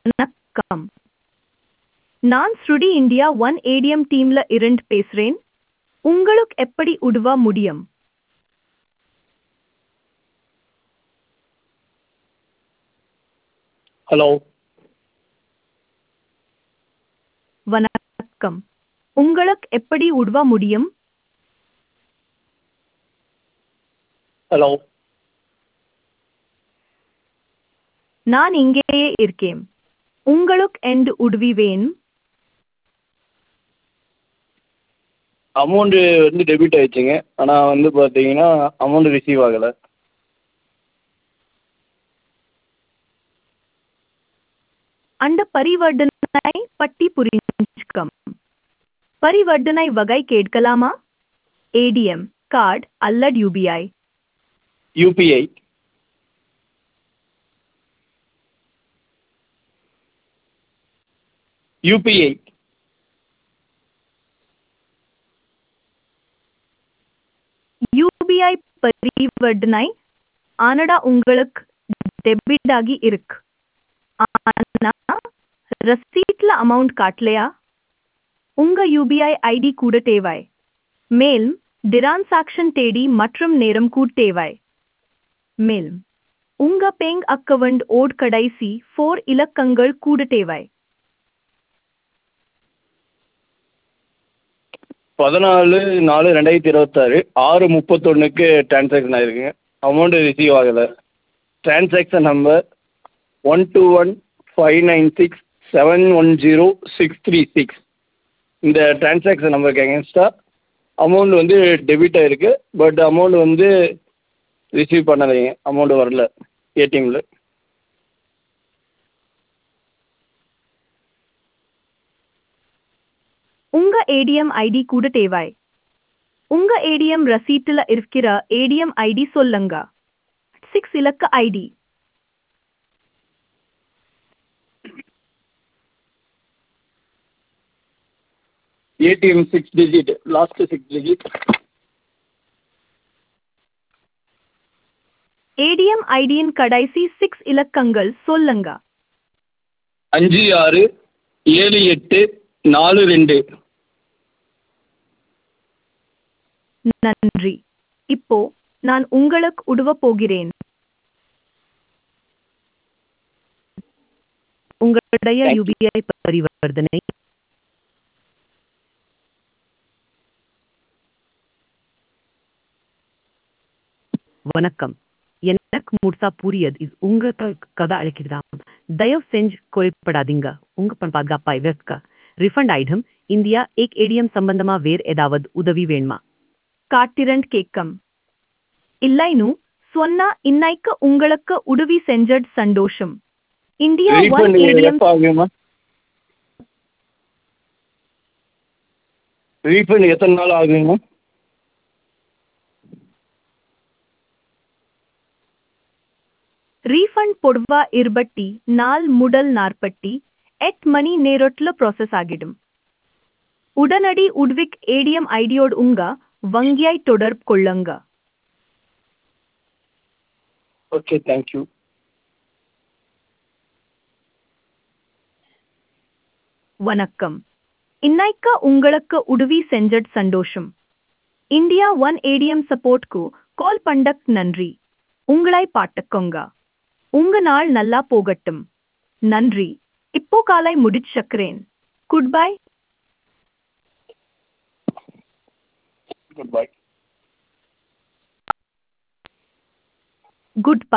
வணக்கம் நான் ஸ்ருடி இந்தியா ஒன் ஏடிஎம் டீம்ல இருந்து பேசுறேன் உங்களுக்கு எப்படி உதவ முடியும் ஹலோ வணக்கம் உங்களுக்கு எப்படி உதவ முடியும் ஹலோ நான் இங்கேயே இருக்கேன் உங்களுக்கு எந்த உதவி வேணும் அமௌண்ட்டு வந்து டெபிட் ஆயிடுச்சுங்க ஆனால் வந்து பார்த்தீங்கன்னா அமௌண்ட் ரிசீவ் ஆகலை அந்த பரிவர்த்தனை பற்றி புரிஞ்சுக்கம் பரிவர்த்தனை வகை கேட்கலாமா ஏடிஎம் கார்டு அல்லது யூபிஐ யூபிஐ யூபிஐ யூபிஐ பரிவர்த்தனை ஆனடா உங்களுக்கு டெபிட் ஆகி இருக்கு ஆனா ரசீட்ல அமௌண்ட் காட்டலையா உங்க யூபிஐ ஐடி கூட தேவை மேலும் டிரான்சாக்ஷன் தேதி மற்றும் நேரம் கூட தேவை மேலும் உங்க பேங்க் அக்கவுண்ட் ஓட் கடைசி ஃபோர் இலக்கங்கள் கூட தேவை பதினாலு நாலு ரெண்டாயிரத்தி இருபத்தாறு ஆறு முப்பத்தொன்றுக்கு ட்ரான்சாக்ஷன் ஆகிருக்குங்க அமௌண்ட்டு ரிசீவ் ஆகலை transaction number one two one five nine six seven one zero six three six இந்த ட்ரான்சாக்ஷன் நம்பருக்கு அகேன்ஸ்டாக அமௌண்ட் வந்து டெபிட் ஆகிருக்கு பட் அமௌண்ட் வந்து ரிசீவ் பண்ணலைங்க அமௌண்ட் வரல ஏடிஎம்மில் உங்க ஏடிஎம் ஐடி கூட தேவை உங்க ஏடிஎம் ரசீட்டுல இருக்கிற ஏடிஎம் ஐடி சொல்லுங்க சிக்ஸ் இலக்க ID ATM six digit last six digit ATM ஐடியின் கடைசி சிக்ஸ் இலக்கங்கள் சொல்லுங்க அஞ்சு ஆறு ஏழு எட்டு நாலு ரெண்டு நன்றி இப்போ நான் உங்களுக்கு உதவ போகிறேன் உங்களுடைய Thank you. யூபிஐ பரிவர்த்தனை வணக்கம் எனக்கு முழுசா புரியது இது உங்க கதை அழைக்கிறதா தயவு செஞ்சு கோயப்படாதீங்க உங்க பணம் பாதுகாப்பாய் வைக்க ரிஃபண்ட் ஐட்டம் இந்தியா ஏக் ஏடிஎம் சம்பந்தமா வேற ஏதாவது உதவி வேணுமா காட்டிரண்ட் கேக்கம் இல்லைனு சொன்னா இன்னைக்கு உங்களுக்கு உதவி செஞ்சது சந்தோஷம் இந்தியா ஒன் ரீஃபண்ட் ஏடிஎம் எப்போ ஆகுமா ரீஃபண்ட் எத்தனை நாள் ஆகுங்க ரீஃபண்ட் பொடுவா இருபட்டி நாள் முதல் நாற்பட்டி எட் மணி நேரத்துல ப்ராசஸ் ஆகிடும் உடனடி உட்விக் ஏடிஎம் ஐடியோடு உங்க வங்கியை தொடர்பு கொள்ளுங்க ஓகே தேங்க்யூ வணக்கம் இன்னைக்கு உங்களுக்கு உதவி செஞ்சது சந்தோஷம் இந்தியா ஒன் ஏடிஎம் சப்போர்ட்க்கு கால் பண்ணக் நன்றி உங்களை பாட்டுக்கோங்க உங்க நாள் நல்லா போகட்டும் நன்றி இப்போ காலை முடிச்சக்கிறேன் goodbye goodbye good